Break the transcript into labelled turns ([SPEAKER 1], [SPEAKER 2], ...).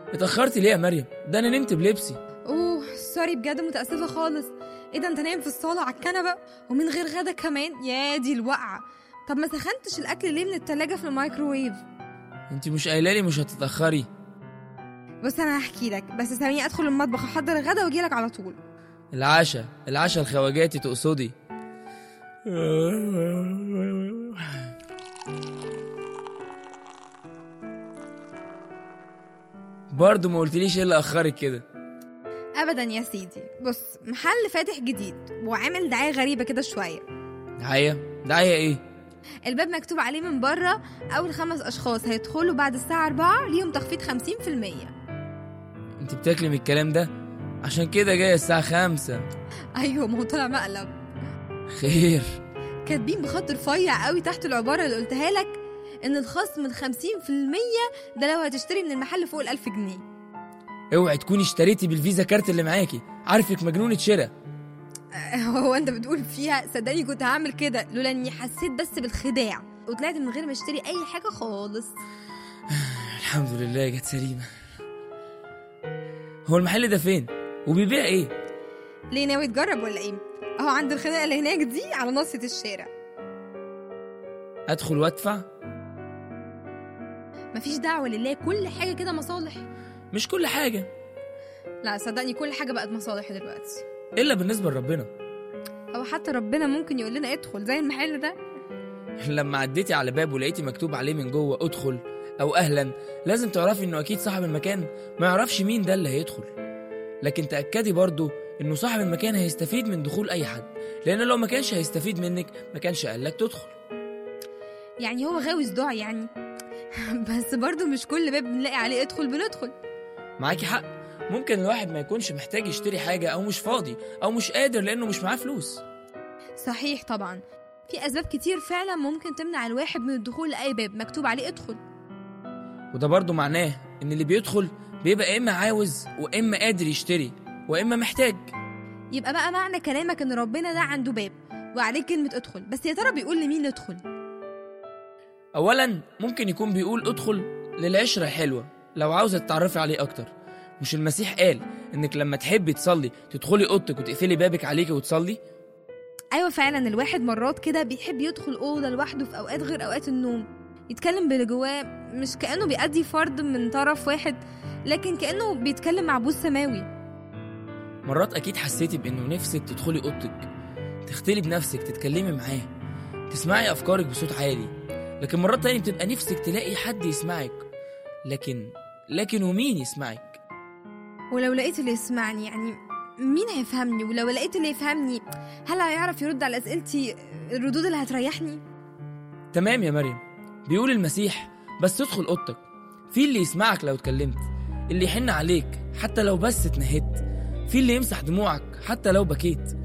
[SPEAKER 1] اتأخرتي ليه يا مريم ده أنا نمت بلبسي
[SPEAKER 2] اوه سوري بجد متاسفه خالص ايه ده انت نايم في الصاله على الكنبه ومن غير غدا كمان يا دي الوقعه طب ما سخنتش الاكل ليه من التلاجة في الميكروويف
[SPEAKER 1] انت مش قايله لي مش هتتأخري
[SPEAKER 2] بص انا هحكي لك بس سامعني ادخل المطبخ احضر الغدا واجي لك على طول
[SPEAKER 1] العشاء العشاء الخواجاتي تقصدي برضه ما قلتليش ايه اللي اخرك كده
[SPEAKER 2] ابدا يا سيدي بص محل فاتح جديد وعامل دعايه غريبه كده شويه
[SPEAKER 1] دعايه دعايه ايه
[SPEAKER 2] الباب مكتوب عليه من بره اول خمس اشخاص هيدخلوا بعد الساعه 4 ليهم تخفيض 50%
[SPEAKER 1] انت بتاكلي من الكلام ده عشان كده جايه الساعه خمسة
[SPEAKER 2] ايوه ما هو طلع مقلب
[SPEAKER 1] خير
[SPEAKER 2] كاتبين بخط رفيع قوي تحت العباره اللي قلتها لك ان الخصم ال 50% ده لو هتشتري من المحل فوق ال 1000 جنيه
[SPEAKER 1] اوعي تكوني اشتريتي بالفيزا كارت اللي معاكي عارفك مجنونه شراء
[SPEAKER 2] هو انت بتقول فيها صدقني كنت هعمل كده لولا اني حسيت بس بالخداع وطلعت من غير ما اشتري اي حاجه خالص
[SPEAKER 1] الحمد لله جت سليمه هو المحل ده فين وبيبيع ايه
[SPEAKER 2] ليه ناوي تجرب ولا ايه اهو عند الخناقه اللي هناك دي على ناصيه الشارع
[SPEAKER 1] ادخل وادفع
[SPEAKER 2] مفيش دعوه لله كل حاجه كده مصالح
[SPEAKER 1] مش كل حاجه
[SPEAKER 2] لا صدقني كل حاجه بقت مصالح دلوقتي
[SPEAKER 1] الا بالنسبه لربنا
[SPEAKER 2] او حتى ربنا ممكن يقول لنا ادخل زي المحل ده
[SPEAKER 1] لما عديتي على باب ولقيتي مكتوب عليه من جوه ادخل او اهلا لازم تعرفي انه اكيد صاحب المكان ما يعرفش مين ده اللي هيدخل لكن تاكدي برضو انه صاحب المكان هيستفيد من دخول اي حد لان لو ما كانش هيستفيد منك ما كانش قالك تدخل
[SPEAKER 2] يعني هو غاوي صداع يعني بس برضو مش كل باب بنلاقي عليه ادخل بندخل
[SPEAKER 1] معاكي حق ممكن الواحد ما يكونش محتاج يشتري حاجة أو مش فاضي أو مش قادر لأنه مش معاه فلوس
[SPEAKER 2] صحيح طبعا في اسباب كتير فعلا ممكن تمنع الواحد من الدخول لاي باب مكتوب عليه ادخل
[SPEAKER 1] وده برضه معناه إن اللي بيدخل بيبقى إما عاوز وإما قادر يشتري وإما محتاج
[SPEAKER 2] يبقى بقى معنى كلامك ان ربنا ده عنده باب وعليه كلمه ادخل بس يا ترى بيقول لمين ندخل
[SPEAKER 1] أولا ممكن يكون بيقول ادخل للعشرة الحلوة لو عاوزة تتعرفي عليه أكتر مش المسيح قال إنك لما تحبي تصلي تدخلي أوضتك وتقفلي بابك عليكي وتصلي
[SPEAKER 2] ايوه فعلا الواحد مرات كده بيحب يدخل اوضه لوحده في اوقات غير اوقات النوم يتكلم باللي جواه مش كانه بيأدي فرض من طرف واحد لكن كانه بيتكلم مع ابوه السماوي
[SPEAKER 1] مرات أكيد حسيتي بإنه نفسك تدخلي أوضتك تختلي بنفسك تتكلمي معاه تسمعي أفكارك بصوت عالي لكن مرات تانية بتبقى نفسك تلاقي حد يسمعك لكن لكن ومين يسمعك
[SPEAKER 2] ولو لقيت اللي يسمعني يعني مين هيفهمني ولو لقيت اللي يفهمني هل هيعرف يرد على اسئلتي الردود اللي هتريحني
[SPEAKER 1] تمام يا مريم بيقول المسيح بس تدخل اوضتك في اللي يسمعك لو اتكلمت اللي يحن عليك حتى لو بس اتنهدت في اللي يمسح دموعك حتى لو بكيت